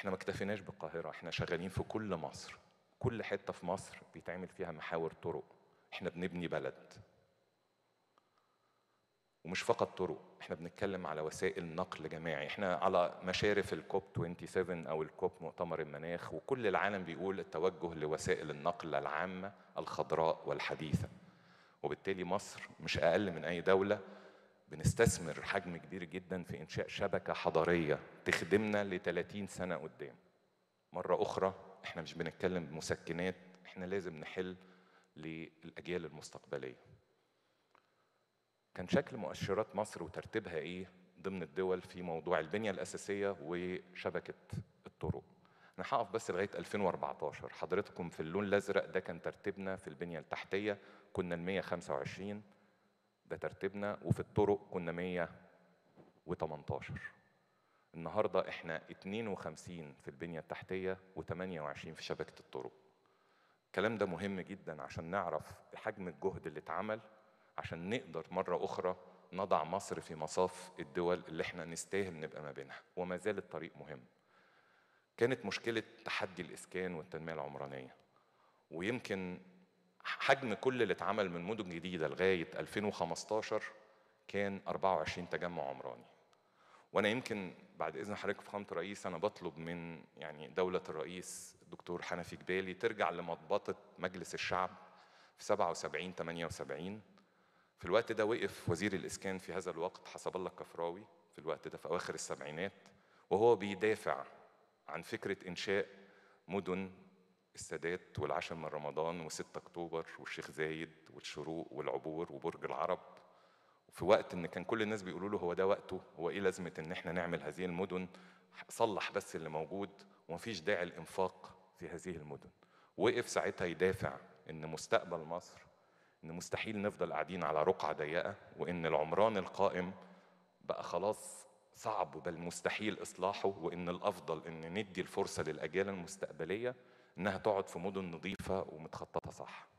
احنا ما اكتفيناش بالقاهره احنا شغالين في كل مصر كل حته في مصر بيتعمل فيها محاور طرق احنا بنبني بلد ومش فقط طرق احنا بنتكلم على وسائل نقل جماعي احنا على مشارف الكوب 27 او الكوب مؤتمر المناخ وكل العالم بيقول التوجه لوسائل النقل العامه الخضراء والحديثه وبالتالي مصر مش اقل من اي دوله بنستثمر حجم كبير جدا في انشاء شبكه حضاريه تخدمنا ل 30 سنه قدام مره اخرى احنا مش بنتكلم بمسكنات احنا لازم نحل للاجيال المستقبليه كان شكل مؤشرات مصر وترتيبها ايه ضمن الدول في موضوع البنيه الاساسيه وشبكه الطرق انا هقف بس لغايه 2014 حضرتكم في اللون الازرق ده كان ترتيبنا في البنيه التحتيه كنا ال 125 ده ترتيبنا وفي الطرق كنا 118 النهارده احنا 52 في البنيه التحتيه و28 في شبكه الطرق الكلام ده مهم جدا عشان نعرف حجم الجهد اللي اتعمل عشان نقدر مرة أخرى نضع مصر في مصاف الدول اللي احنا نستاهل نبقى ما بينها وما زال الطريق مهم كانت مشكلة تحدي الإسكان والتنمية العمرانية ويمكن حجم كل اللي اتعمل من مدن جديدة لغاية 2015 كان 24 تجمع عمراني وانا يمكن بعد اذن حضرتك فخامه الرئيس انا بطلب من يعني دوله الرئيس الدكتور حنفي جبالي ترجع لمضبطه مجلس الشعب في 77 78 في الوقت ده وقف وزير الإسكان في هذا الوقت حسب الله الكفراوي في الوقت ده في أواخر السبعينات وهو بيدافع عن فكرة إنشاء مدن السادات والعاشر من رمضان و6 أكتوبر والشيخ زايد والشروق والعبور وبرج العرب في وقت ان كان كل الناس بيقولوا له هو ده وقته هو ايه لازمه ان احنا نعمل هذه المدن صلح بس اللي موجود ومفيش داعي الانفاق في هذه المدن وقف ساعتها يدافع ان مستقبل مصر ان مستحيل نفضل قاعدين على رقعه ضيقه وان العمران القائم بقى خلاص صعب بل مستحيل اصلاحه وان الافضل ان ندي الفرصه للاجيال المستقبليه انها تقعد في مدن نظيفه ومتخططه صح